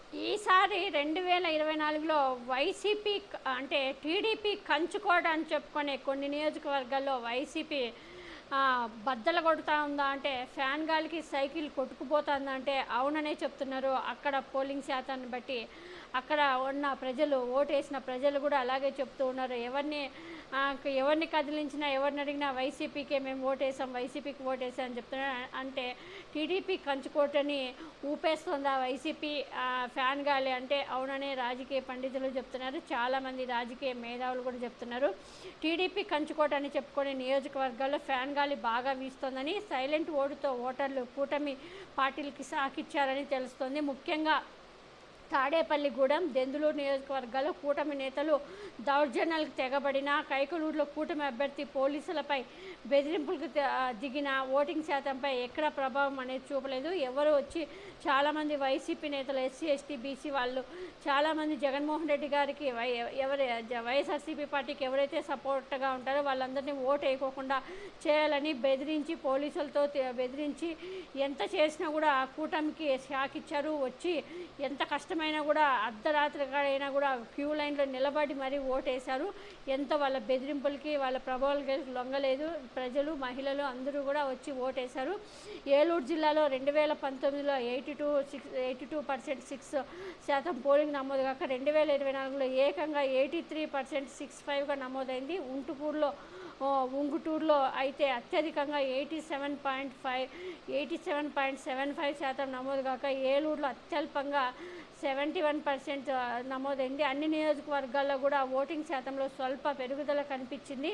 ఈసారి రెండు వేల ఇరవై నాలుగులో వైసీపీ క- అంటే టీడీపీ కంచుకోట అని చెప్పుకునే కొన్ని నియోజకవర్గాల్లో వైసీపీ ఆ, బద్దలు కొడుతూ ఉందా అంటే ఫ్యాన్ గాలికి సైకిల్ కొట్టుకుపోతుందా అంటే అవుననే చెప్తున్నారు అక్కడ పోలింగ్ శాతాన్ని బట్టి అక్కడ ఉన్న ప్రజలు ఓటేసిన ప్రజలు కూడా అలాగే చెప్తూ ఉన్నారు ఎవరిని ఆ, ఎవరిని కదిలించినా ఎవరిని అడిగినా వైసీపీకే మేము ఓటేసాం వైసీపీకి ఓటేసాం అని చెప్తున్నారు అంటే టీడీపీ కంచుకోటని ఊపేస్తుందా వైసీపీ ఆ, ఫ్యాన్ గాలి అంటే అవుననే రాజకీయ పండితులు చెప్తున్నారు చాలామంది రాజకీయ మేధావులు కూడా చెప్తున్నారు టీడీపీ కంచుకోట అని చెప్పుకునే నియోజకవర్గాల్లో ఫ్యాన్ గాలి బాగా వీస్తోందని సైలెంట్ ఓటుతో ఓటర్లు కూటమి పార్టీలకి సాకిచ్చారని తెలుస్తోంది ముఖ్యంగా తాడేపల్లిగూడెం దెందులూరు నియోజకవర్గాల్లో కూటమి నేతలు దౌర్జన్యాలకు తెగబడిన కైకలూరులో కూటమి అభ్యర్థి పోలీసులపై బెదిరింపులకు త- ఆ, దిగిన ఓటింగ్ శాతంపై ఎక్కడ ప్రభావం అనేది చూపలేదు ఎవరు వచ్చి చాలామంది వైసీపీ నేతలు ఎస్సీ ఎస్టీ బీసీ వాళ్ళు చాలామంది జగన్మోహన్ రెడ్డి గారికి వై ఎవరి జ- వైఎస్ఆర్సీపీ పార్టీకి ఎవరైతే సపోర్ట్గా ఉంటారో వాళ్ళందరినీ ఓటు వేయకోకుండా చేయాలని బెదిరించి పోలీసులతో తే- బెదిరించి ఎంత చేసినా కూడా ఆ కూటమికి షాక్ ఇచ్చారు వచ్చి ఎంత కష్టమైనా కూడా అర్ధరాత్రి అయినా కూడా క్యూ లైన్లో నిలబడి మరీ ఓటేశారు ఎంత వాళ్ళ బెదిరింపులకి వాళ్ళ ప్రభావాలకి లొంగలేదు ప్రజలు మహిళలు అందరూ కూడా వచ్చి ఓటేశారు ఏలూరు జిల్లాలో రెండు వేల పంతొమ్మిదిలో eighty two six eighty two percent six శాతం పోలింగ్ నమోదు కాక రెండు వేల ఇరవై నాలుగులో ఏకంగా ఎయిటీ త్రీ పర్సెంట్ సిక్స్ ఫైవ్గా నమోదైంది ఉంటుపూర్లో ఆ, ఉంగుటూరులో అయితే అత్యధికంగా eighty seven point five eighty seven point seven five శాతం నమోదు కాక ఏలూరులో అత్యల్పంగా సెవెంటీ వన్ పర్సెంట్ నమోదైంది అన్ని నియోజకవర్గాల్లో కూడా ఓటింగ్ శాతంలో స్వల్ప పెరుగుదల కనిపించింది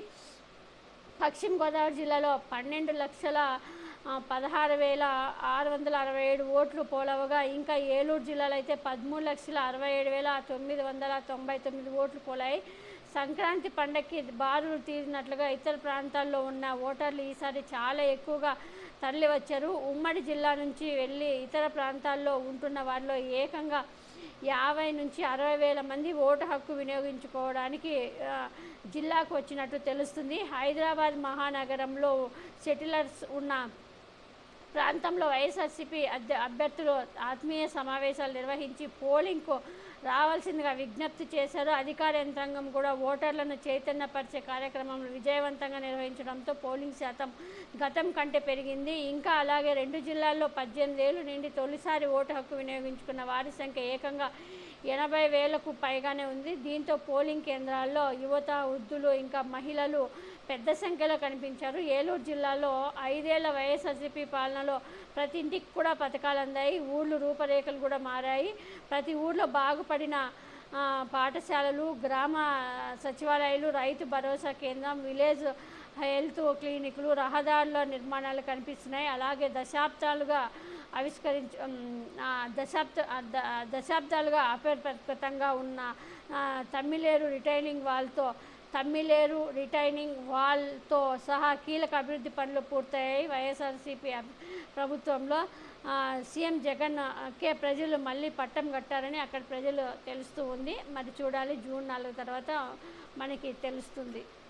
పశ్చిమ గోదావరి జిల్లాలో పన్నెండు లక్షల ఆ, పదహారు వేల ఆరు వందల అరవై ఏడు ఓట్లు పోలవగా ఇంకా ఏలూరు జిల్లాలో అయితే పదమూడు లక్షల అరవై ఏడు వేల తొమ్మిది వందల తొంభై తొమ్మిది ఓట్లు పోలాయి సంక్రాంతి పండగకి బారులు తీరినట్లుగా ఇతర ప్రాంతాల్లో ఉన్న ఓటర్లు ఈసారి చాలా ఎక్కువగా తరలి వచ్చారు ఉమ్మడి జిల్లా నుంచి వెళ్ళి ఇతర ప్రాంతాల్లో ఉంటున్న వారిలో ఏకంగా యాభై నుంచి అరవై వేల మంది ఓటు హక్కు వినియోగించుకోవడానికి ఆ, జిల్లాకు వచ్చినట్టు తెలుస్తుంది హైదరాబాద్ మహానగరంలో సెటిలర్స్ ఉన్న ప్రాంతంలో వైఎస్ఆర్సీపీ అధ్య అభ్యర్థులు ఆత్మీయ సమావేశాలు నిర్వహించి పోలింగ్కు రావాల్సిందిగా విజ్ఞప్తి చేశారు అధికార యంత్రాంగం కూడా ఓటర్లను చైతన్యపరిచే కార్యక్రమం విజయవంతంగా నిర్వహించడంతో పోలింగ్ శాతం గతం కంటే పెరిగింది ఇంకా అలాగే రెండు జిల్లాల్లో పద్దెనిమిది ఏళ్ళు నుండి తొలిసారి ఓటు హక్కు వినియోగించుకున్న వారి సంఖ్య ఏకంగా ఎనభై వేలకు పైగానే ఉంది దీంతో పోలింగ్ కేంద్రాల్లో యువత వృద్ధులు ఇంకా మహిళలు పెద్ద సంఖ్యలో కనిపించారు ఏలూరు జిల్లాలో ఐదేళ్ల వైఎస్ఆర్సీపీ పాలనలో ప్రతి ఇంటికి కూడా పథకాలు అందాయి ఊళ్ళు రూపరేఖలు కూడా మారాయి ప్రతి ఊర్లో బాగుపడిన ఆ, పాఠశాలలు గ్రామ సచివాలయాలు రైతు భరోసా కేంద్రం విలేజ్ హెల్త్ క్లినిక్లు రహదారుల నిర్మాణాలు కనిపిస్తున్నాయి అలాగే దశాబ్దాలుగా ఆవిష్కరించ ఉమ్, ఆ, దశాబ్ద ఆ, ద- దశాబ్దాలుగా అపరిపక్వతంగా ఉన్న ఆ, తమ్మిలేరు రిటైనింగ్ వాల్తో తమ్మిలేరు రిటైనింగ్ వాల్తో సహా కీలక అభివృద్ధి పనులు పూర్తయ్యాయి వైఎస్ఆర్సీపీ అబ్- ప్రభుత్వంలో ఆ, సీఎం జగన్ ఆ, కే ప్రజలు మళ్ళీ పట్టం కట్టారని అక్కడ ప్రజలు తెలుస్తూ ఉంది మరి చూడాలి జూన్ నాలుగు తర్వాత మనకి తెలుస్తుంది